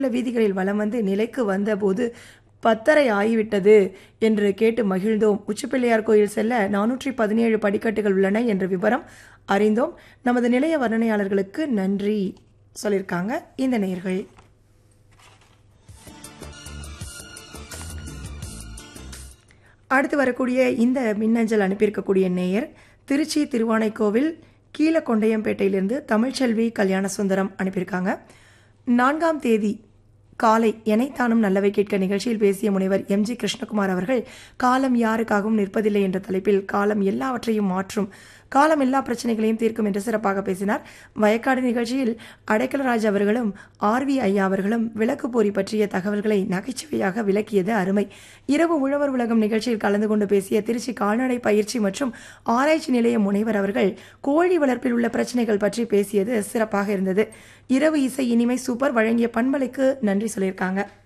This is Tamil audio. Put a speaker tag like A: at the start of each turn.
A: வீதிகளில் வலம் வந்து நிலைக்கு வந்தபோது பத்தரை ஆகிவிட்டது என்று கேட்டு மகிழ்ந்தோம் உச்சிப்பிள்ளையார் கோயில் செல்ல நானூற்றி பதினேழு படிக்கட்டுகள் உள்ளன என்ற விவரம் அறிந்தோம் நமது நிலைய வர்ணனையாளர்களுக்கு நன்றி சொல்லியிருக்காங்க இந்த நேர்கள் அடுத்து வரக்கூடிய இந்த மின்னஞ்சல் அனுப்பியிருக்கக்கூடிய நேயர் திருச்சி திருவானைக்கோவில் கீழக்கொண்டையம்பேட்டையிலிருந்து தமிழ்ச்செல்வி கல்யாண சுந்தரம் அனுப்பியிருக்காங்க நான்காம் தேதி காலை எனைத்தானும் நல்லவை கேட்க நிகழ்ச்சியில் பேசிய முனைவர் எம் ஜி கிருஷ்ணகுமார் அவர்கள் காலம் யாருக்காகவும் நிற்பதில்லை என்ற தலைப்பில் காலம் எல்லாவற்றையும் மாற்றும் காலம் எல்லா பிரச்சனைகளையும் தீர்க்கும் என்று சிறப்பாக பேசினார் வயக்காடு நிகழ்ச்சியில் அடைக்கலராஜ் அவர்களும் ஆர்வி ஐயா அவர்களும் விளக்கு போரி பற்றிய தகவல்களை நகைச்சுவையாக விளக்கியது அருமை இரவு உழவர் உலகம் நிகழ்ச்சியில் கலந்து கொண்டு பேசிய திருச்சி கால்நடை பயிற்சி மற்றும் ஆராய்ச்சி நிலைய முனைவர் அவர்கள் கோழி வளர்ப்பில் உள்ள பிரச்சனைகள் பற்றி பேசியது சிறப்பாக இருந்தது இரவு இசை இனிமை சூப்பர் வழங்கிய பண்பலைக்கு நன்றி சொல்லியிருக்காங்க